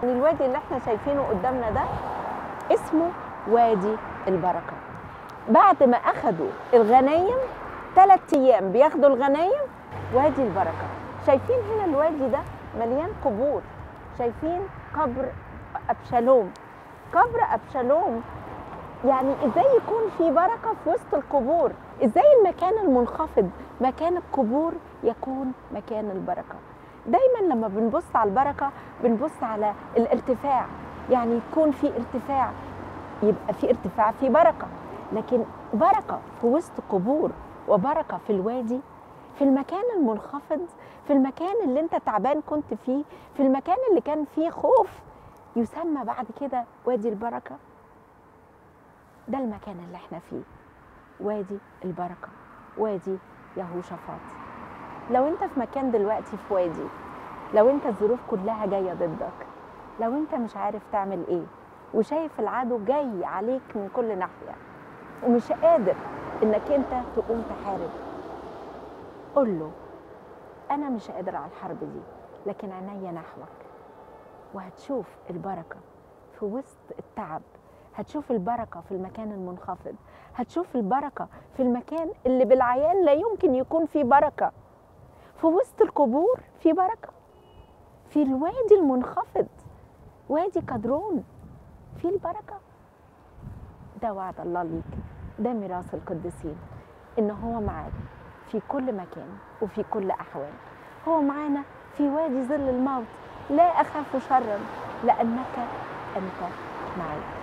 الوادي اللي احنا شايفينه قدامنا ده اسمه وادي البركة بعد ما أخدوا الغنايم ثلاث أيام بياخدوا الغنايم وادي البركة شايفين هنا الوادي ده مليان قبور شايفين قبر أبشالوم قبر أبشالوم يعني ازاي يكون في بركه في وسط القبور ازاي المكان المنخفض مكان القبور يكون مكان البركه دايما لما بنبص على البركه بنبص على الارتفاع يعني يكون في ارتفاع يبقى في ارتفاع في بركه لكن بركه في وسط قبور وبركه في الوادي في المكان المنخفض في المكان اللي انت تعبان كنت فيه في المكان اللي كان فيه خوف يسمى بعد كده وادي البركه ده المكان اللي احنا فيه وادي البركة وادي يهوشافاط لو انت في مكان دلوقتي في وادي لو انت الظروف كلها جاية ضدك لو انت مش عارف تعمل ايه وشايف العدو جاي عليك من كل ناحية ومش قادر انك انت تقوم تحارب قول له انا مش قادر على الحرب دي لكن عينيا نحوك وهتشوف البركة في وسط التعب هتشوف البركه في المكان المنخفض هتشوف البركه في المكان اللي بالعيان لا يمكن يكون فيه بركه في وسط القبور في بركه في الوادي المنخفض وادي قدرون في البركه ده وعد الله ليك ده ميراث القديسين ان هو معاك في كل مكان وفي كل احوال هو معانا في وادي ظل الموت لا اخاف شرا لانك انت معي